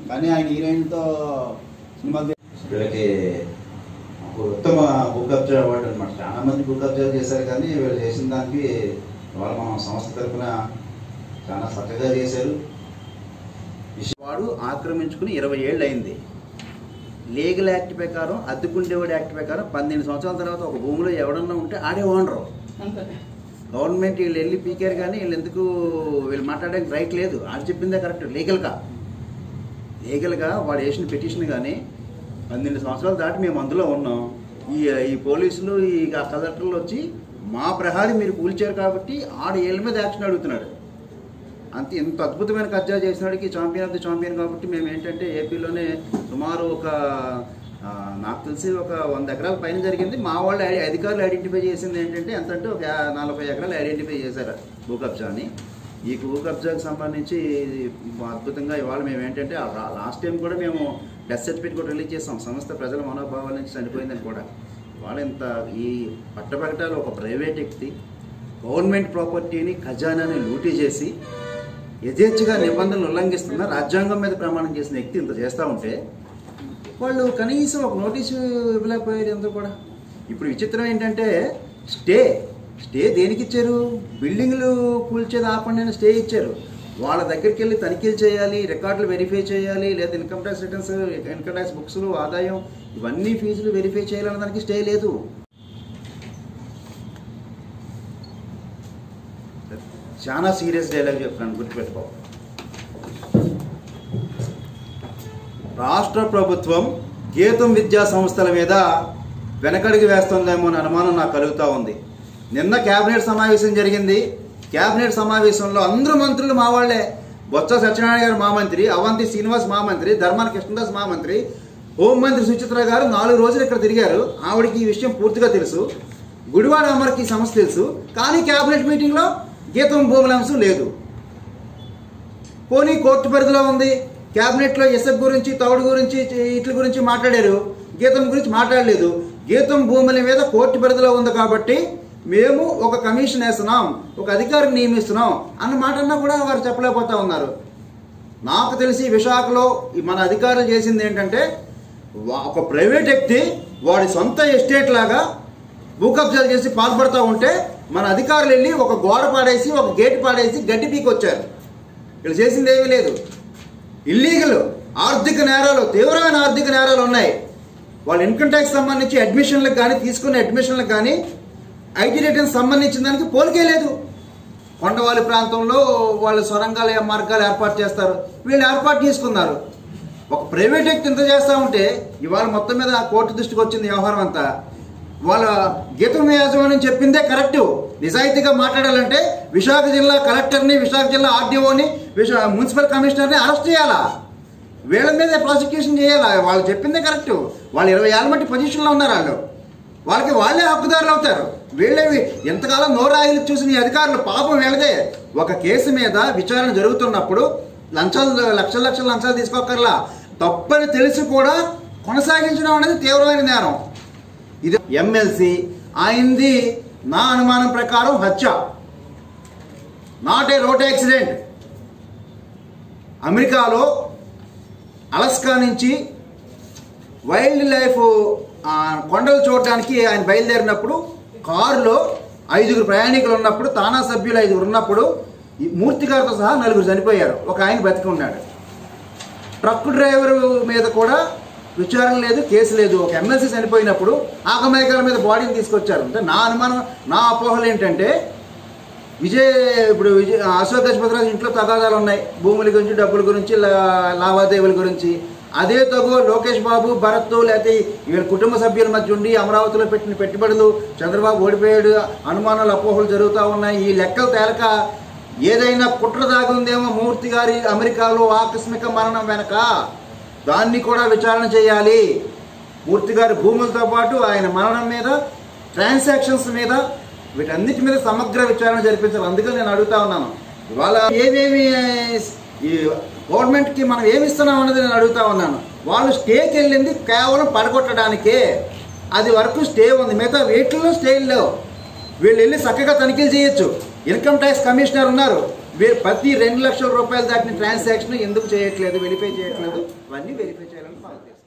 కానీ ఆయన హీరోయిన్తో సినిమా వీళ్ళకి ఒక ఉత్తమ బుక్ అప్ అవార్డు అనమాట చాలా మంది బుక్ అప్ చేశారు కానీ వీళ్ళు చేసిన దానికి వాళ్ళ మన సంస్థ తరఫున చాలా చక్కగా చేశారు వాడు ఆక్రమించుకుని ఇరవై ఏళ్ళు అయింది లీగల్ యాక్ట్ ప్రకారం అద్దెకుండేవాడి యాక్ట్ ప్రకారం పన్నెండు సంవత్సరాల తర్వాత ఒక భూమిలో ఎవడన్నా ఉంటే ఆడే ఓనరు అంతే గవర్నమెంట్ వీళ్ళు వెళ్ళి పీకారు కానీ వీళ్ళు ఎందుకు వీళ్ళు మాట్లాడడానికి రైట్ లేదు ఆడు చెప్పిందే కరెక్ట్ లీగల్గా లీగల్గా వాడు వేసిన పిటిషన్ కానీ పన్నెండు సంవత్సరాలు దాటి మేము అందులో ఉన్నాం ఈ ఈ పోలీసులు ఈ కలెక్టర్లు వచ్చి మా ప్రహారీ మీరు కూల్చారు కాబట్టి ఆడు ఏళ్ళ మీద యాక్షన్ అడుగుతున్నాడు అంత ఇంత అద్భుతమైన కబ్జా చేసినాడికి ఛాంపియన్ ఆఫ్ ది ఛాంపియన్ కాబట్టి మేము ఏంటంటే ఏపీలోనే సుమారు ఒక ఆ, నాకు తెలిసి ఒక వంద ఎకరాల పైన జరిగింది మా వాళ్ళు ఐ- అధికారులు ఐడెంటిఫై చేసింది ఏంటంటే ఎంత అంటే ఒక యా- నలభై ఎకరాలు ఐడెంటిఫై చేశారు భూ కబ్జాని ఈ భూ కబ్జాకి సంబంధించి అద్భుతంగా ఇవాళ మేము ఏంటంటే లాస్ట్ టైం కూడా మేము డెత్ సర్టిఫికేట్ కూడా రిలీజ్ చేస్తాం సంస్థ ప్రజల మనోభావాల నుంచి చనిపోయిందని కూడా ఇవాళ ఇంత ఈ పట్టపగటాలు ఒక ప్రైవేట్ వ్యక్తి గవర్నమెంట్ ప్రాపర్టీని ఖజానాని లూటీ చేసి యథేచ్ఛగా నిబంధనలు ఉల్లంఘిస్తున్న రాజ్యాంగం మీద ప్రమాణం చేసిన వ్యక్తి ఇంత చేస్తూ ఉంటే వాళ్ళు కనీసం ఒక నోటీసు ఇవ్వలేకపోయారు ఎంతో కూడా ఇప్పుడు విచిత్రం ఏంటంటే స్టే స్టే దేనికి ఇచ్చారు బిల్డింగ్లు కూల్చేది ఆపండి అని స్టే ఇచ్చారు వాళ్ళ దగ్గరికి వెళ్ళి తనిఖీలు చేయాలి రికార్డులు వెరిఫై చేయాలి లేదా income tax returns income tax బుక్స్లు ఆదాయం ఇవన్నీ ఫీజులు వెరిఫై చేయాలన్న దానికి స్టే లేదు చాలా సీరియస్ డైలాగ్ చెప్తున్నాను గుర్తుపెట్టుకో రాష్ట్ర ప్రభుత్వం గీతం విద్యా సంస్థల మీద వెనకడికి వేస్తుందేమో అని అనుమానం నాకు కలుగుతూ ఉంది నిన్న కేబినెట్ సమావేశం జరిగింది కేబినెట్ సమావేశంలో అందరూ మంత్రులు మా వాళ్ళే బొత్స సత్యనారాయణ గారు మా మంత్రి అవంతి శ్రీనివాస్ మా మంత్రి ధర్మాన కృష్ణదాస్ మా మంత్రి హోంమంత్రి సుచిత్ర గారు నాలుగు రోజులు ఇక్కడ తిరిగారు ఆవిడకి ఈ విషయం పూర్తిగా తెలుసు గుడివాడ అమర్కి ఈ సమస్య తెలుసు కానీ కేబినెట్ మీటింగ్లో గీతం భూముల అంశం లేదు పోనీ కోర్టు పరిధిలో ఉంది క్యాబినెట్లో ఎస్ఎఫ్ గురించి తౌడు గురించి ఇట్ల గురించి మాట్లాడారు గీతం గురించి మాట్లాడలేదు గీతం భూముల మీద కోర్టు పరిధిలో ఉంది కాబట్టి మేము ఒక కమిషన్ వేస్తున్నాం ఒక అధికారిని నియమిస్తున్నాం అన్న మాట అన్నా కూడా వారు చెప్పలేకపోతా ఉన్నారు నాకు తెలిసి విశాఖలో ఈ మన అధికారులు చేసింది ఏంటంటే వా- ఒక ప్రైవేట్ వ్యక్తి వాడి సొంత ఎస్టేట్ లాగా భూ కబ్జాలు చేసి పాల్పడుతూ ఉంటే మన అధికారులు వెళ్ళి ఒక గోడ పాడేసి ఒక గేట్ పాడేసి గడ్డి పీకొచ్చారు వీళ్ళు చేసింది ఏమీ లేదు ఇల్లీగల్ ఆర్థిక నేరాలు తీవ్రమైన ఆర్థిక నేరాలు ఉన్నాయి వాళ్ళు ఇన్కమ్ ట్యాక్స్ సంబంధించి అడ్మిషన్లకు కానీ తీసుకున్న అడ్మిషన్లకు కానీ ఐటీ రిటర్న్స్ సంబంధించిన దానికి పోలికే లేదు కొండవాలి ప్రాంతంలో వాళ్ళు సొరంగాల మార్గాలు ఏర్పాటు చేస్తారు వీళ్ళు ఏర్పాటు చేసుకున్నారు ఒక ప్రైవేట్ వ్యక్తి ఇంత చేస్తూ ఉంటే ఇవాళ మొత్తం మీద కోర్టు దృష్టికి వచ్చింది వ్యవహారం అంతా వాళ్ళ గీతం యాజమాన్యం చెప్పిందే కరెక్ట్ నిజాయితీగా మాట్లాడాలంటే విశాఖ జిల్లా కలెక్టర్ని విశాఖ జిల్లా ఆర్డీఓని విశా మున్సిపల్ కమిషనర్ని అరెస్ట్ చేయాలా వీళ్ళ మీద ప్రాసిక్యూషన్ చేయాలా వాళ్ళు చెప్పిందే కరెక్ట్ వాళ్ళు ఇరవై ఏళ్ళ మట్టి పొజిషన్లో ఉన్నారు వాళ్ళు వాళ్ళకి వాళ్ళే హక్కుదారులు అవుతారు వీళ్ళే ఎంతకాలం నోరాయిలు చూసిన ఈ అధికారులు పాపం వీళ్ళదే ఒక కేసు మీద విచారణ జరుగుతున్నప్పుడు లంచాలు లక్షల లక్షల లంచాలు తీసుకోకర్లా తప్పని తెలిసి కూడా కొనసాగించడం అనేది తీవ్రమైన నేరం ఇది ఎమ్మెల్సీ ఆయనది నా అనుమానం ప్రకారం హత్య నాట్ ఏ రోడ్ యాక్సిడెంట్ అమెరికాలో అలస్కా నుంచి వైల్డ్ లైఫ్ ఆ, కొండలు చూడడానికి ఆయన బయలుదేరినప్పుడు కారులో ఐదుగురు ప్రయాణికులు ఉన్నప్పుడు తానా సభ్యులు ఐదుగురు ఉన్నప్పుడు ఈ మూర్తి గారితో సహా నలుగురు చనిపోయారు ఒక ఆయన బతికి ఉన్నాడు ట్రక్ డ్రైవర్ మీద కూడా విచారణ లేదు కేసు లేదు ఒక ఎమ్మెల్సీ చనిపోయినప్పుడు ఆకమైకల మీద బాడీని తీసుకొచ్చారు అంటే నా అనుమానం నా అపోహలు ఏంటంటే విజయ్ ఇప్పుడు విజయ్ అశోక్ గజపతిరాజు ఇంట్లో తగాదాలు ఉన్నాయి భూముల గురించి డబ్బుల గురించి లా- లావాదేవీల గురించి అదే తగు లోకేష్ బాబు భరత్ లేకపోతే వీళ్ళ కుటుంబ సభ్యుల మధ్య ఉండి అమరావతిలో పెట్టిన పెట్టుబడులు చంద్రబాబు ఓడిపోయాడు అనుమానాలు అపోహలు జరుగుతూ ఉన్నాయి ఈ లెక్కలు తేలక ఏదైనా కుట్ర దాగుందేమో మూర్తి గారి అమెరికాలో ఆకస్మిక మరణం వెనక దాన్ని కూడా విచారణ చేయాలి మూర్తి గారి భూములతో పాటు ఆయన మరణం మీద ట్రాన్సాక్షన్స్ మీద వీటన్నిటి మీద సమగ్ర విచారణ జరిపించాలి అందుకని నేను అడుగుతా ఉన్నాను ఇవాళ ఏమేమి ఈ గవర్నమెంట్కి మనం ఏమి ఇస్తున్నాం అన్నది నేను అడుగుతా ఉన్నాను వాళ్ళు స్టేకి వెళ్ళింది కేవలం పడగొట్టడానికే అది వరకు స్టే ఉంది మిగతా వీటిల్లో స్టే లేవు వీళ్ళు వెళ్ళి చక్కగా తనిఖీలు చేయొచ్చు ఇన్కమ్ ట్యాక్స్ కమిషనర్ ఉన్నారు వే- ప్రతి రెండు లక్షల రూపాయలు దాటిన ట్రాన్సాక్షన్ ఎందుకు చేయట్లేదు వెరిఫై చేయట్లేదు ఇవన్నీ వెరిఫై చేయాలని మాకు తెలుసు